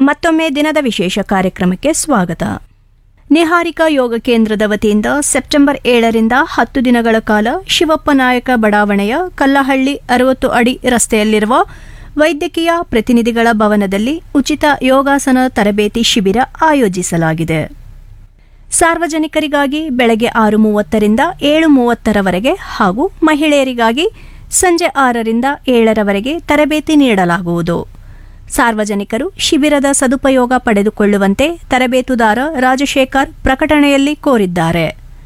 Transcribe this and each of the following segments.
ಮತ್ತೊಮ್ಮೆ ದಿನದ ವಿಶೇಷ ಕಾರ್ಯಕ್ರಮಕ್ಕೆ ಸ್ವಾಗತ ನಿಹಾರಿಕಾ ಯೋಗ ಕೇಂದ್ರದ ವತಿಯಿಂದ ಸೆಪ್ಟೆಂಬರ್ ಏಳರಿಂದ ಹತ್ತು ದಿನಗಳ ಕಾಲ ಶಿವಪ್ಪ ನಾಯಕ ಬಡಾವಣೆಯ ಕಲ್ಲಹಳ್ಳಿ ಅರವತ್ತು ಅಡಿ ರಸ್ತೆಯಲ್ಲಿರುವ ವೈದ್ಯಕೀಯ ಪ್ರತಿನಿಧಿಗಳ ಭವನದಲ್ಲಿ ಉಚಿತ ಯೋಗಾಸನ ತರಬೇತಿ ಶಿಬಿರ ಆಯೋಜಿಸಲಾಗಿದೆ ಸಾರ್ವಜನಿಕರಿಗಾಗಿ ಬೆಳಗ್ಗೆ ಆರು ಮೂವತ್ತರಿಂದ ಏಳು ಮೂವತ್ತರವರೆಗೆ ಹಾಗೂ ಮಹಿಳೆಯರಿಗಾಗಿ ಸಂಜೆ ಆರರಿಂದ ಏಳರವರೆಗೆ ತರಬೇತಿ ನೀಡಲಾಗುವುದು ಸಾರ್ವಜನಿಕರು ಶಿಬಿರದ ಸದುಪಯೋಗ ಪಡೆದುಕೊಳ್ಳುವಂತೆ ತರಬೇತುದಾರ ರಾಜಶೇಖರ್ ಪ್ರಕಟಣೆಯಲ್ಲಿ ಕೋರಿದ್ದಾರೆ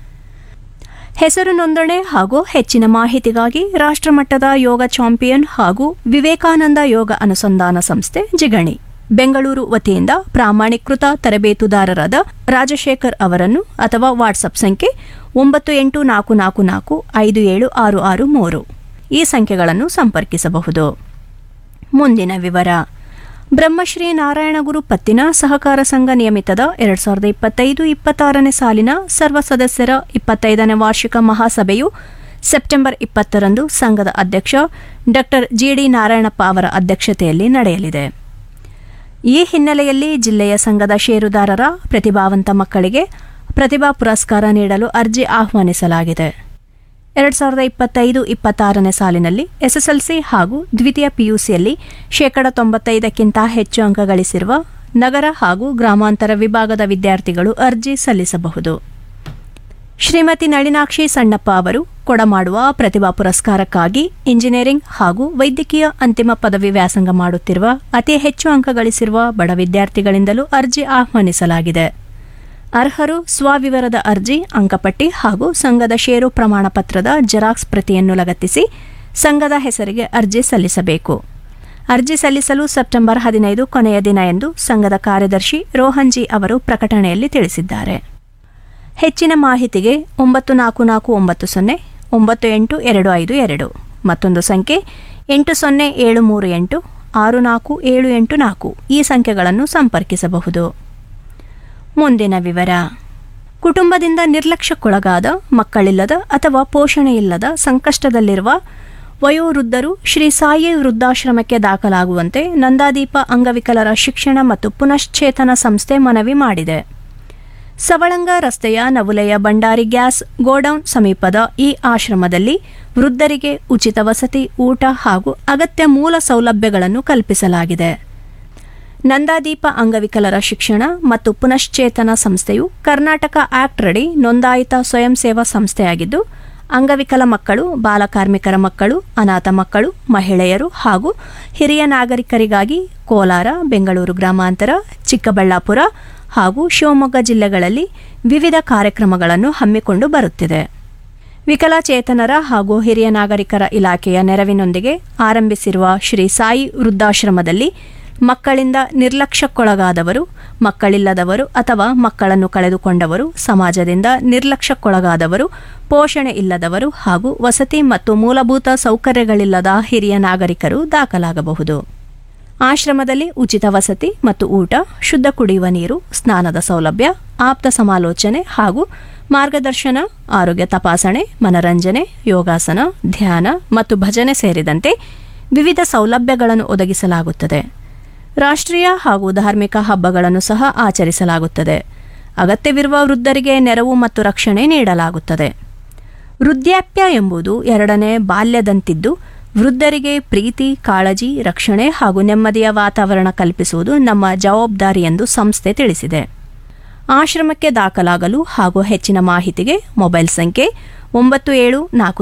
ಹೆಸರು ನೋಂದಣಿ ಹಾಗೂ ಹೆಚ್ಚಿನ ಮಾಹಿತಿಗಾಗಿ ರಾಷ್ಟ್ರಮಟ್ಟದ ಯೋಗ ಚಾಂಪಿಯನ್ ಹಾಗೂ ವಿವೇಕಾನಂದ ಯೋಗ ಅನುಸಂಧಾನ ಸಂಸ್ಥೆ ಜಿಗಣಿ ಬೆಂಗಳೂರು ವತಿಯಿಂದ ಪ್ರಾಮಾಣೀಕೃತ ತರಬೇತುದಾರರಾದ ರಾಜಶೇಖರ್ ಅವರನ್ನು ಅಥವಾ ವಾಟ್ಸಪ್ ಸಂಖ್ಯೆ ಒಂಬತ್ತು ಎಂಟು ನಾಲ್ಕು ನಾಲ್ಕು ನಾಲ್ಕು ಐದು ಏಳು ಆರು ಆರು ಮೂರು ಈ ಸಂಖ್ಯೆಗಳನ್ನು ಸಂಪರ್ಕಿಸಬಹುದು ಮುಂದಿನ ವಿವರ ಬ್ರಹ್ಮಶ್ರೀ ನಾರಾಯಣಗುರು ಪತ್ತಿನ ಸಹಕಾರ ಸಂಘ ನಿಯಮಿತದ ಎರಡ್ ಸಾವಿರದ ಇಪ್ಪತ್ತೈದು ಇಪ್ಪತ್ತಾರನೇ ಸಾಲಿನ ಸರ್ವ ಸದಸ್ಯರ ಇಪ್ಪತ್ತೈದನೇ ವಾರ್ಷಿಕ ಮಹಾಸಭೆಯು ಸೆಪ್ಟೆಂಬರ್ ಇಪ್ಪತ್ತರಂದು ಸಂಘದ ಅಧ್ಯಕ್ಷ ಡಾ ಜಿಡಿ ನಾರಾಯಣಪ್ಪ ಅವರ ಅಧ್ಯಕ್ಷತೆಯಲ್ಲಿ ನಡೆಯಲಿದೆ ಈ ಹಿನ್ನೆಲೆಯಲ್ಲಿ ಜಿಲ್ಲೆಯ ಸಂಘದ ಷೇರುದಾರರ ಪ್ರತಿಭಾವಂತ ಮಕ್ಕಳಿಗೆ ಪ್ರತಿಭಾ ಪುರಸ್ಕಾರ ನೀಡಲು ಅರ್ಜಿ ಆಹ್ವಾನಿಸಲಾಗಿದೆ ಎರಡ್ ಸಾವಿರದ ಇಪ್ಪತ್ತೈದು ಇಪ್ಪತ್ತಾರನೇ ಸಾಲಿನಲ್ಲಿ ಎಸ್ಎಸ್ಎಲ್ಸಿ ಹಾಗೂ ದ್ವಿತೀಯ ಪಿಯುಸಿಯಲ್ಲಿ ಶೇಕಡ ತೊಂಬತ್ತೈದಕ್ಕಿಂತ ಹೆಚ್ಚು ಅಂಕ ಗಳಿಸಿರುವ ನಗರ ಹಾಗೂ ಗ್ರಾಮಾಂತರ ವಿಭಾಗದ ವಿದ್ಯಾರ್ಥಿಗಳು ಅರ್ಜಿ ಸಲ್ಲಿಸಬಹುದು ಶ್ರೀಮತಿ ನಳಿನಾಕ್ಷಿ ಸಣ್ಣಪ್ಪ ಅವರು ಕೊಡಮಾಡುವ ಪ್ರತಿಭಾ ಪುರಸ್ಕಾರಕ್ಕಾಗಿ ಇಂಜಿನಿಯರಿಂಗ್ ಹಾಗೂ ವೈದ್ಯಕೀಯ ಅಂತಿಮ ಪದವಿ ವ್ಯಾಸಂಗ ಮಾಡುತ್ತಿರುವ ಅತಿ ಹೆಚ್ಚು ಅಂಕ ಗಳಿಸಿರುವ ಬಡ ವಿದ್ಯಾರ್ಥಿಗಳಿಂದಲೂ ಅರ್ಜಿ ಆಹ್ವಾನಿಸಲಾಗಿದೆ ಅರ್ಹರು ಸ್ವವಿವರದ ಅರ್ಜಿ ಅಂಕಪಟ್ಟಿ ಹಾಗೂ ಸಂಘದ ಷೇರು ಪ್ರಮಾಣ ಪತ್ರದ ಜೆರಾಕ್ಸ್ ಪ್ರತಿಯನ್ನು ಲಗತ್ತಿಸಿ ಸಂಘದ ಹೆಸರಿಗೆ ಅರ್ಜಿ ಸಲ್ಲಿಸಬೇಕು ಅರ್ಜಿ ಸಲ್ಲಿಸಲು ಸೆಪ್ಟೆಂಬರ್ ಹದಿನೈದು ಕೊನೆಯ ದಿನ ಎಂದು ಸಂಘದ ಕಾರ್ಯದರ್ಶಿ ರೋಹನ್ ಜಿ ಅವರು ಪ್ರಕಟಣೆಯಲ್ಲಿ ತಿಳಿಸಿದ್ದಾರೆ ಹೆಚ್ಚಿನ ಮಾಹಿತಿಗೆ ಒಂಬತ್ತು ನಾಲ್ಕು ನಾಲ್ಕು ಒಂಬತ್ತು ಸೊನ್ನೆ ಒಂಬತ್ತು ಎಂಟು ಎರಡು ಐದು ಎರಡು ಮತ್ತೊಂದು ಸಂಖ್ಯೆ ಎಂಟು ಸೊನ್ನೆ ಏಳು ಮೂರು ಎಂಟು ಆರು ನಾಲ್ಕು ಏಳು ಎಂಟು ನಾಲ್ಕು ಈ ಸಂಖ್ಯೆಗಳನ್ನು ಸಂಪರ್ಕಿಸಬಹುದು ಮುಂದಿನ ವಿವರ ಕುಟುಂಬದಿಂದ ನಿರ್ಲಕ್ಷ್ಯಕ್ಕೊಳಗಾದ ಮಕ್ಕಳಿಲ್ಲದ ಅಥವಾ ಪೋಷಣೆ ಇಲ್ಲದ ಸಂಕಷ್ಟದಲ್ಲಿರುವ ವಯೋವೃದ್ಧರು ಶ್ರೀ ಸಾಯಿ ವೃದ್ಧಾಶ್ರಮಕ್ಕೆ ದಾಖಲಾಗುವಂತೆ ನಂದಾದೀಪ ಅಂಗವಿಕಲರ ಶಿಕ್ಷಣ ಮತ್ತು ಪುನಶ್ಚೇತನ ಸಂಸ್ಥೆ ಮನವಿ ಮಾಡಿದೆ ಸವಳಂಗ ರಸ್ತೆಯ ನವುಲೆಯ ಭಂಡಾರಿ ಗ್ಯಾಸ್ ಗೋಡೌನ್ ಸಮೀಪದ ಈ ಆಶ್ರಮದಲ್ಲಿ ವೃದ್ಧರಿಗೆ ಉಚಿತ ವಸತಿ ಊಟ ಹಾಗೂ ಅಗತ್ಯ ಮೂಲ ಸೌಲಭ್ಯಗಳನ್ನು ಕಲ್ಪಿಸಲಾಗಿದೆ ನಂದಾದೀಪ ಅಂಗವಿಕಲರ ಶಿಕ್ಷಣ ಮತ್ತು ಪುನಶ್ಚೇತನ ಸಂಸ್ಥೆಯು ಕರ್ನಾಟಕ ಆಕ್ಟ್ರಡಿ ನೋಂದಾಯಿತ ಸ್ವಯಂ ಸೇವಾ ಸಂಸ್ಥೆಯಾಗಿದ್ದು ಅಂಗವಿಕಲ ಮಕ್ಕಳು ಬಾಲಕಾರ್ಮಿಕರ ಮಕ್ಕಳು ಅನಾಥ ಮಕ್ಕಳು ಮಹಿಳೆಯರು ಹಾಗೂ ಹಿರಿಯ ನಾಗರಿಕರಿಗಾಗಿ ಕೋಲಾರ ಬೆಂಗಳೂರು ಗ್ರಾಮಾಂತರ ಚಿಕ್ಕಬಳ್ಳಾಪುರ ಹಾಗೂ ಶಿವಮೊಗ್ಗ ಜಿಲ್ಲೆಗಳಲ್ಲಿ ವಿವಿಧ ಕಾರ್ಯಕ್ರಮಗಳನ್ನು ಹಮ್ಮಿಕೊಂಡು ಬರುತ್ತಿದೆ ವಿಕಲಚೇತನರ ಹಾಗೂ ಹಿರಿಯ ನಾಗರಿಕರ ಇಲಾಖೆಯ ನೆರವಿನೊಂದಿಗೆ ಆರಂಭಿಸಿರುವ ಶ್ರೀ ಸಾಯಿ ವೃದ್ಧಾಶ್ರಮದಲ್ಲಿ ಮಕ್ಕಳಿಂದ ನಿರ್ಲಕ್ಷ್ಯಕ್ಕೊಳಗಾದವರು ಮಕ್ಕಳಿಲ್ಲದವರು ಅಥವಾ ಮಕ್ಕಳನ್ನು ಕಳೆದುಕೊಂಡವರು ಸಮಾಜದಿಂದ ನಿರ್ಲಕ್ಷ್ಯಕ್ಕೊಳಗಾದವರು ಪೋಷಣೆ ಇಲ್ಲದವರು ಹಾಗೂ ವಸತಿ ಮತ್ತು ಮೂಲಭೂತ ಸೌಕರ್ಯಗಳಿಲ್ಲದ ಹಿರಿಯ ನಾಗರಿಕರು ದಾಖಲಾಗಬಹುದು ಆಶ್ರಮದಲ್ಲಿ ಉಚಿತ ವಸತಿ ಮತ್ತು ಊಟ ಶುದ್ಧ ಕುಡಿಯುವ ನೀರು ಸ್ನಾನದ ಸೌಲಭ್ಯ ಆಪ್ತ ಸಮಾಲೋಚನೆ ಹಾಗೂ ಮಾರ್ಗದರ್ಶನ ಆರೋಗ್ಯ ತಪಾಸಣೆ ಮನರಂಜನೆ ಯೋಗಾಸನ ಧ್ಯಾನ ಮತ್ತು ಭಜನೆ ಸೇರಿದಂತೆ ವಿವಿಧ ಸೌಲಭ್ಯಗಳನ್ನು ಒದಗಿಸಲಾಗುತ್ತದೆ ರಾಷ್ಟ್ರೀಯ ಹಾಗೂ ಧಾರ್ಮಿಕ ಹಬ್ಬಗಳನ್ನು ಸಹ ಆಚರಿಸಲಾಗುತ್ತದೆ ಅಗತ್ಯವಿರುವ ವೃದ್ಧರಿಗೆ ನೆರವು ಮತ್ತು ರಕ್ಷಣೆ ನೀಡಲಾಗುತ್ತದೆ ವೃದ್ಧಾಪ್ಯ ಎಂಬುದು ಎರಡನೇ ಬಾಲ್ಯದಂತಿದ್ದು ವೃದ್ಧರಿಗೆ ಪ್ರೀತಿ ಕಾಳಜಿ ರಕ್ಷಣೆ ಹಾಗೂ ನೆಮ್ಮದಿಯ ವಾತಾವರಣ ಕಲ್ಪಿಸುವುದು ನಮ್ಮ ಜವಾಬ್ದಾರಿ ಎಂದು ಸಂಸ್ಥೆ ತಿಳಿಸಿದೆ ಆಶ್ರಮಕ್ಕೆ ದಾಖಲಾಗಲು ಹಾಗೂ ಹೆಚ್ಚಿನ ಮಾಹಿತಿಗೆ ಮೊಬೈಲ್ ಸಂಖ್ಯೆ ಒಂಬತ್ತು ಏಳು ನಾಲ್ಕು